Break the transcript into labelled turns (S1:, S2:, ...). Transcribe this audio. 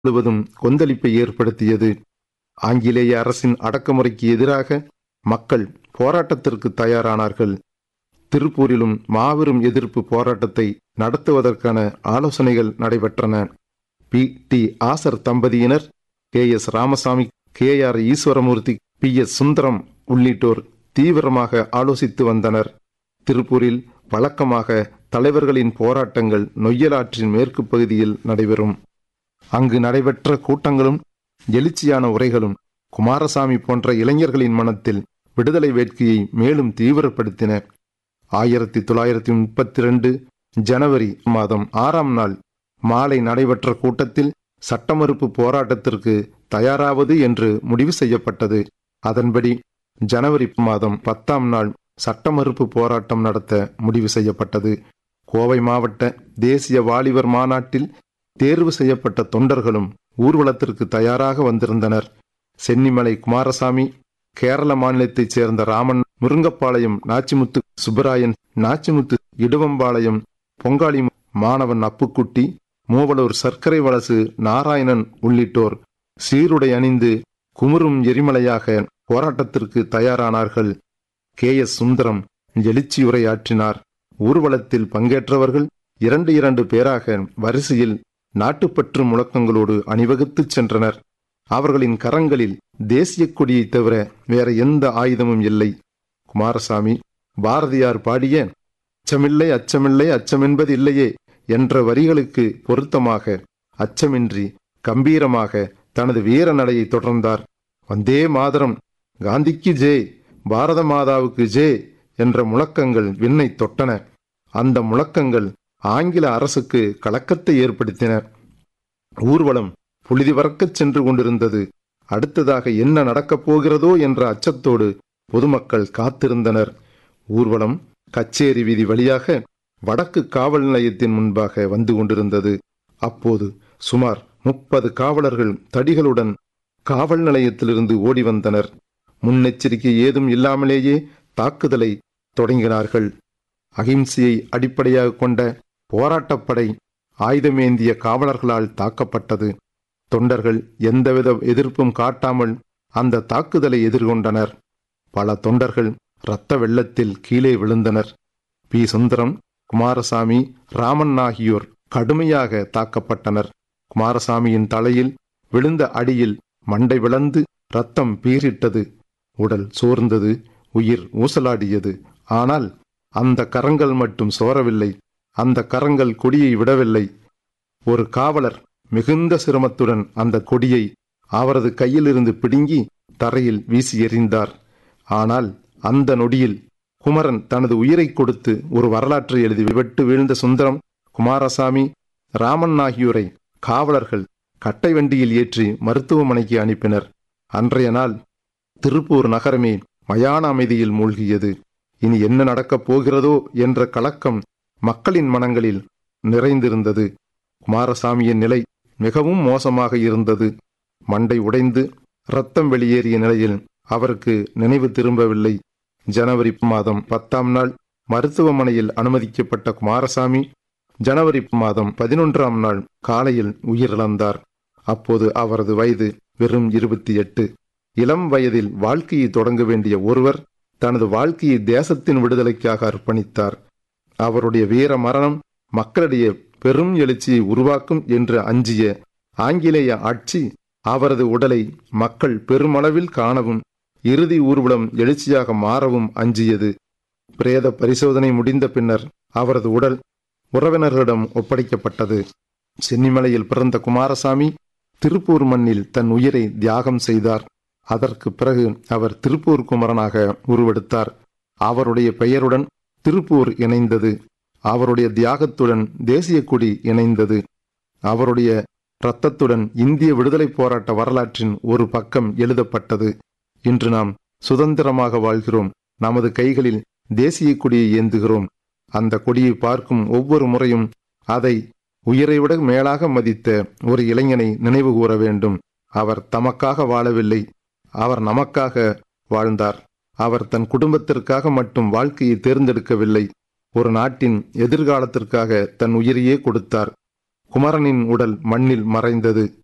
S1: முழுவதும் கொந்தளிப்பை ஏற்படுத்தியது ஆங்கிலேய அரசின் அடக்குமுறைக்கு எதிராக மக்கள் போராட்டத்திற்கு தயாரானார்கள் திருப்பூரிலும் மாபெரும் எதிர்ப்பு போராட்டத்தை நடத்துவதற்கான ஆலோசனைகள் நடைபெற்றன பி டி ஆசர் தம்பதியினர் K S Ramasamy K R Eswaramoorthy P S Sundaram உள்ளிட்டோர் தீவிரமாக ஆலோசித்து வந்தனர் திருப்பூரில் வழக்கமாக தலைவர்களின் போராட்டங்கள் நொய்யலாற்றின் மேற்கு பகுதியில் நடைபெறும் அங்கு நடைபெற்ற கூட்டங்களும் எழுச்சியான உரைகளும் குமாரசாமி போன்ற இளைஞர்களின் மனத்தில் விடுதலை வேட்கையை மேலும் தீவிரப்படுத்தின ஆயிரத்தி தொள்ளாயிரத்தி முப்பத்தி ரெண்டு ஜனவரி மாதம் ஆறாம் நாள் மாலை நடைபெற்ற கூட்டத்தில் சட்டமறுப்பு போராட்டத்திற்கு தயாராவது என்று முடிவு செய்யப்பட்டது அதன்படி ஜனவரி மாதம் பத்தாம் நாள் சட்டமறுப்பு போராட்டம் நடத்த முடிவு செய்யப்பட்டது கோவை மாவட்ட தேசிய வாலிபர் மாநாட்டில் தேர்வு செய்யப்பட்ட தொண்டர்களும் ஊர்வலத்திற்கு தயாராக வந்திருந்தனர் சென்னிமலை குமாரசாமி கேரள மாநிலத்தைச் சேர்ந்த ராமன் முருங்கப்பாளையம் நாச்சிமுத்து சுப்பராயன் நாச்சிமுத்து இடுவம்பாளையம் பொங்காளி மாணவன் அப்புக்குட்டி மூவலூர் சர்க்கரை வலசு நாராயணன் உள்ளிட்டோர் சீருடை அணிந்து குமுறும் எரிமலையாக போராட்டத்திற்கு தயாரானார்கள் கே எஸ் சுந்தரம் எழுச்சியுரையாற்றினார் ஊர்வலத்தில் பங்கேற்றவர்கள் இரண்டு இரண்டு பேராக வரிசையில் நாட்டுப்பற்று முழக்கங்களோடு அணிவகுத்துச் சென்றனர் அவர்களின் கரங்களில் தேசிய கொடியை தவிர வேற எந்த ஆயுதமும் இல்லை குமாரசாமி பாரதியார் பாடிய அச்சமில்லை அச்சமில்லை அச்சமென்பது இல்லையே என்ற வரிகளுக்கு பொருத்தமாக அச்சமின்றி கம்பீரமாக தனது வீர நடையை தொடர்ந்தார் வந்தே மாதரம் காந்திக்கு ஜே பாரத மாதாவுக்கு ஜே என்ற முழக்கங்கள் விண்ணை தொட்டன அந்த முழக்கங்கள் ஆங்கில அரசுக்கு கலக்கத்தை ஏற்படுத்தின ஊர்வலம் புழுதி பறக்கச் சென்று கொண்டிருந்தது அடுத்ததாக என்ன நடக்கப் போகிறதோ என்ற அச்சத்தோடு பொதுமக்கள் காத்திருந்தனர் ஊர்வலம் கச்சேரி வீதி வழியாக வடக்கு காவல் நிலையத்தின் முன்பாக வந்து கொண்டிருந்தது அப்போது சுமார் முப்பது காவலர்கள் தடிகளுடன் காவல் நிலையத்திலிருந்து ஓடி வந்தனர் முன்னெச்சரிக்கை ஏதும் இல்லாமலேயே தாக்குதலை தொடங்கினார்கள் அகிம்சையை அடிப்படையாக கொண்ட போராட்டப்படை ஆயுதமேந்திய காவலர்களால் தாக்கப்பட்டது தொண்டர்கள் எந்தவித எதிர்ப்பும் காட்டாமல் அந்த தாக்குதலை எதிர்கொண்டனர் பல தொண்டர்கள் இரத்த வெள்ளத்தில் கீழே விழுந்தனர் பி சுந்தரம் குமாரசாமி ராமன் ஆகியோர் கடுமையாக தாக்கப்பட்டனர் குமாரசாமியின் தலையில் விழுந்த அடியில் மண்டை விளந்து ரத்தம் பீரிட்டது உடல் சோர்ந்தது உயிர் ஊசலாடியது ஆனால் அந்த கரங்கள் மட்டும் சோரவில்லை அந்த கரங்கள் கொடியை விடவில்லை ஒரு காவலர் மிகுந்த சிரமத்துடன் அந்த கொடியை அவரது கையிலிருந்து பிடுங்கி தரையில் வீசி எறிந்தார் ஆனால் அந்த நொடியில் குமரன் தனது உயிரை கொடுத்து ஒரு வரலாற்றை எழுதி விட்டு வீழ்ந்த சுந்தரம் குமாரசாமி ராமன் ஆகியோரை காவலர்கள் கட்டை வண்டியில் ஏற்றி மருத்துவமனைக்கு அனுப்பினர் அன்றைய நாள் திருப்பூர் நகரமே மயான அமைதியில் மூழ்கியது இனி என்ன நடக்கப் போகிறதோ என்ற கலக்கம் மக்களின் மனங்களில் நிறைந்திருந்தது குமாரசாமியின் நிலை மிகவும் மோசமாக இருந்தது மண்டை உடைந்து ரத்தம் வெளியேறிய நிலையில் அவருக்கு நினைவு திரும்பவில்லை ஜனவரி மாதம் பத்தாம் நாள் மருத்துவமனையில் அனுமதிக்கப்பட்ட குமாரசாமி ஜனவரி மாதம் பதினொன்றாம் நாள் காலையில் உயிரிழந்தார் அப்போது அவரது வயது வெறும் இருபத்தி எட்டு இளம் வயதில் வாழ்க்கையை தொடங்க வேண்டிய ஒருவர் தனது வாழ்க்கையை தேசத்தின் விடுதலைக்காக அர்ப்பணித்தார் அவருடைய வீர மரணம் மக்களிடையே பெரும் எழுச்சியை உருவாக்கும் என்று அஞ்சிய ஆங்கிலேய ஆட்சி அவரது உடலை மக்கள் பெருமளவில் காணவும் இறுதி ஊர்வலம் எழுச்சியாக மாறவும் அஞ்சியது பிரேத பரிசோதனை முடிந்த பின்னர் அவரது உடல் உறவினர்களிடம் ஒப்படைக்கப்பட்டது சென்னிமலையில் பிறந்த குமாரசாமி திருப்பூர் மண்ணில் தன் உயிரை தியாகம் செய்தார் அதற்கு பிறகு அவர் திருப்பூர் குமரனாக உருவெடுத்தார் அவருடைய பெயருடன் திருப்பூர் இணைந்தது அவருடைய தியாகத்துடன் தேசிய கொடி இணைந்தது அவருடைய இரத்தத்துடன் இந்திய விடுதலை போராட்ட வரலாற்றின் ஒரு பக்கம் எழுதப்பட்டது இன்று நாம் சுதந்திரமாக வாழ்கிறோம் நமது கைகளில் தேசிய கொடியை ஏந்துகிறோம் அந்த கொடியை பார்க்கும் ஒவ்வொரு முறையும் அதை உயிரை விட மேலாக மதித்த ஒரு இளைஞனை நினைவு கூற வேண்டும் அவர் தமக்காக வாழவில்லை அவர் நமக்காக வாழ்ந்தார் அவர் தன் குடும்பத்திற்காக மட்டும் வாழ்க்கையை தேர்ந்தெடுக்கவில்லை ஒரு நாட்டின் எதிர்காலத்திற்காக தன் உயிரையே கொடுத்தார் குமரனின் உடல் மண்ணில் மறைந்தது